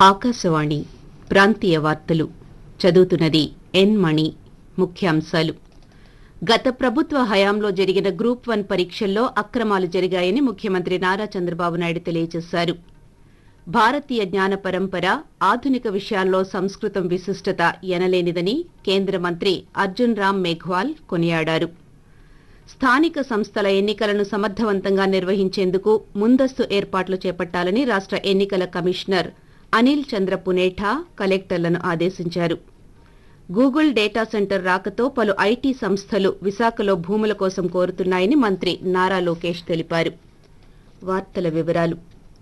ఆకాశవాణి ప్రాంతీయ వార్తలు చదువుతున్నది ఎన్ మణి ముఖ్యాంశాలు గత ప్రభుత్వ హయాంలో జరిగిన గ్రూప్ వన్ పరీక్షల్లో అక్రమాలు జరిగాయని ముఖ్యమంత్రి నారా చంద్రబాబు నాయుడు తెలియజేశారు భారతీయ జ్ఞాన పరంపర ఆధునిక విషయాల్లో సంస్కృతం విశిష్టత ఎనలేనిదని కేంద్ర మంత్రి అర్జున్ రామ్ మేఘ్వాల్ కొనియాడారు స్థానిక సంస్థల ఎన్నికలను సమర్థవంతంగా నిర్వహించేందుకు ముందస్తు ఏర్పాట్లు చేపట్టాలని రాష్ట ఎన్నికల కమిషనర్ అనిల్ చంద్ర పునేఠా కలెక్టర్లను ఆదేశించారు గూగుల్ డేటా సెంటర్ రాకతో పలు ఐటీ సంస్థలు విశాఖలో భూముల కోసం కోరుతున్నాయని మంత్రి నారా లోకేష్ తెలిపారు వార్తల వివరాలు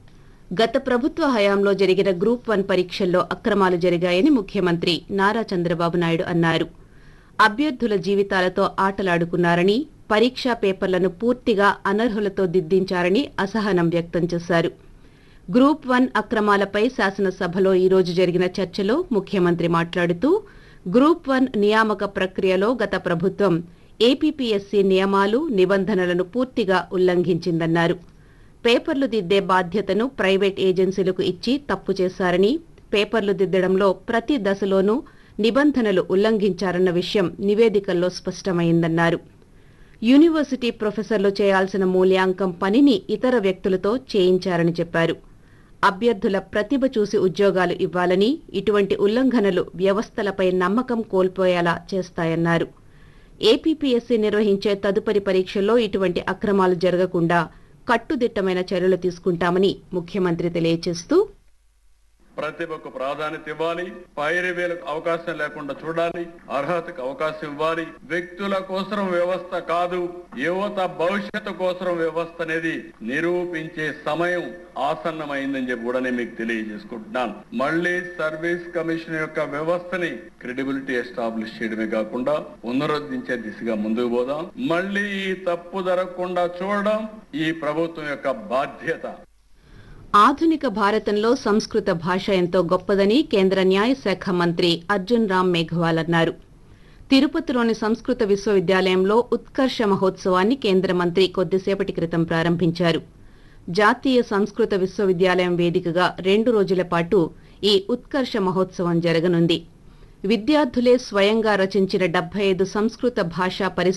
గత ప్రభుత్వ హయాంలో జరిగిన గ్రూప్ వన్ పరీక్షల్లో అక్రమాలు జరిగాయని ముఖ్యమంత్రి నారా చంద్రబాబు నాయుడు అన్నారు అభ్యర్థుల జీవితాలతో ఆటలాడుకున్నారని పరీక్షా పేపర్లను పూర్తిగా అనర్హులతో దిద్దించారని అసహనం వ్యక్తం చేశారు గ్రూప్ వన్ అక్రమాలపై శాసనసభలో ఈ రోజు జరిగిన చర్చలో ముఖ్యమంత్రి మాట్లాడుతూ గ్రూప్ వన్ నియామక ప్రక్రియలో గత ప్రభుత్వం ఏపీపీఎస్సీ నియమాలు నిబంధనలను పూర్తిగా ఉల్లంఘించిందన్నారు పేపర్లు దిద్దే బాధ్యతను ప్రైవేట్ ఏజెన్సీలకు ఇచ్చి తప్పు చేశారని పేపర్లు దిద్దడంలో ప్రతి దశలోనూ నిబంధనలు ఉల్లంఘించారన్న విషయం నివేదికల్లో స్పష్టమైందన్నారు యూనివర్సిటీ ప్రొఫెసర్లు చేయాల్సిన మూల్యాంకం పనిని ఇతర వ్యక్తులతో చేయించారని చెప్పారు అభ్యర్థుల ప్రతిభ చూసి ఉద్యోగాలు ఇవ్వాలని ఇటువంటి ఉల్లంఘనలు వ్యవస్థలపై నమ్మకం కోల్పోయేలా చేస్తాయన్నారు ఏపీపీఎస్సీ నిర్వహించే తదుపరి పరీక్షల్లో ఇటువంటి అక్రమాలు జరగకుండా కట్టుదిట్టమైన చర్యలు తీసుకుంటామని ముఖ్యమంత్రి తెలియజేస్తూ ప్రతిభకు ప్రాధాన్యత ఇవ్వాలి పైరవేలకు అవకాశం లేకుండా చూడాలి అర్హతకు అవకాశం ఇవ్వాలి వ్యక్తుల కోసం వ్యవస్థ కాదు యువత భవిష్యత్తు కోసం వ్యవస్థ అనేది నిరూపించే సమయం ఆసన్నమైందని చెప్పి కూడా నేను మీకు తెలియజేసుకుంటున్నాను మళ్ళీ సర్వీస్ కమిషన్ యొక్క వ్యవస్థని క్రెడిబిలిటీ ఎస్టాబ్లిష్ చేయడమే కాకుండా పునరుద్ధరించే దిశగా ముందుకు పోదాం మళ్ళీ ఈ తప్పు జరగకుండా చూడడం ఈ ప్రభుత్వం యొక్క బాధ్యత ఆధునిక భారతంలో సంస్కృత భాష ఎంతో గొప్పదని కేంద్ర న్యాయశాఖ మంత్రి అర్జున్ రామ్ మేఘ్వాల్ అన్నారు తిరుపతిలోని సంస్కృత విశ్వవిద్యాలయంలో ఉత్కర్ష మహోత్సవాన్ని కేంద్ర మంత్రి కొద్దిసేపటి క్రితం ప్రారంభించారు జాతీయ సంస్కృత విశ్వవిద్యాలయం వేదికగా రెండు రోజుల పాటు ఈ ఉత్కర్ష మహోత్సవం జరగనుంది విద్యార్థులే స్వయంగా రచించిన డెబ్బై ఐదు సంస్కృత భాషా పరిశోధన